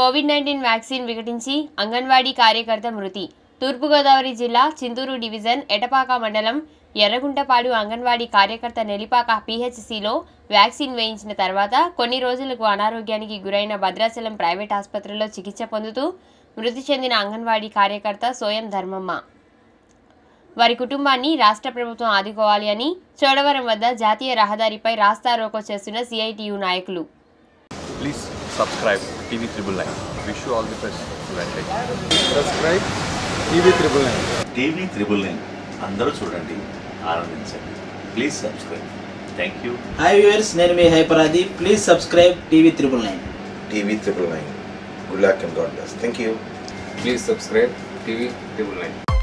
Covid nineteen vaccine వికటించి అంగన్వాడీ కార్యకర్త మృతి తూర్పుగోదావరి జిల్లా చింతూరు డివిజన్ ఎటపాక మండలం ఎర్రగుంటపాడు అంగన్వాడీ కార్యకర్త నెలిపాక పీహెచ్సిలో వ్యాక్సిన్ వేయించిన తర్వాత కొన్ని రోజులకు అనారోగ్యానికి గురైన భద్రాచలం ప్రైవేట్ ఆసుపత్రిలో చికిత్స పొందుతూ మృతి చెందిన అంగన్వాడీ కార్యకర్త సోయం ధర్మమ్మ వారి కుటుంబాన్ని రాష్ట్ర ప్రభుత్వం ఆదుకోవాలి అని చోడవరం వద్ద జాతీయ రహదారిపై రాస్తా రోకో చేస్తున్న సిఐటియు నాయకులు Please subscribe TV Triple Nine. Wish you all the best. Advantage. Subscribe TV triple nine TV triple nine అందరూ చూడండి ఆనందించండి please subscribe thank you hi viewers నేను మీ హైపరాది please subscribe TV triple nine TV triple nine. Good luck and God bless. Thank you. Please subscribe TV triple nine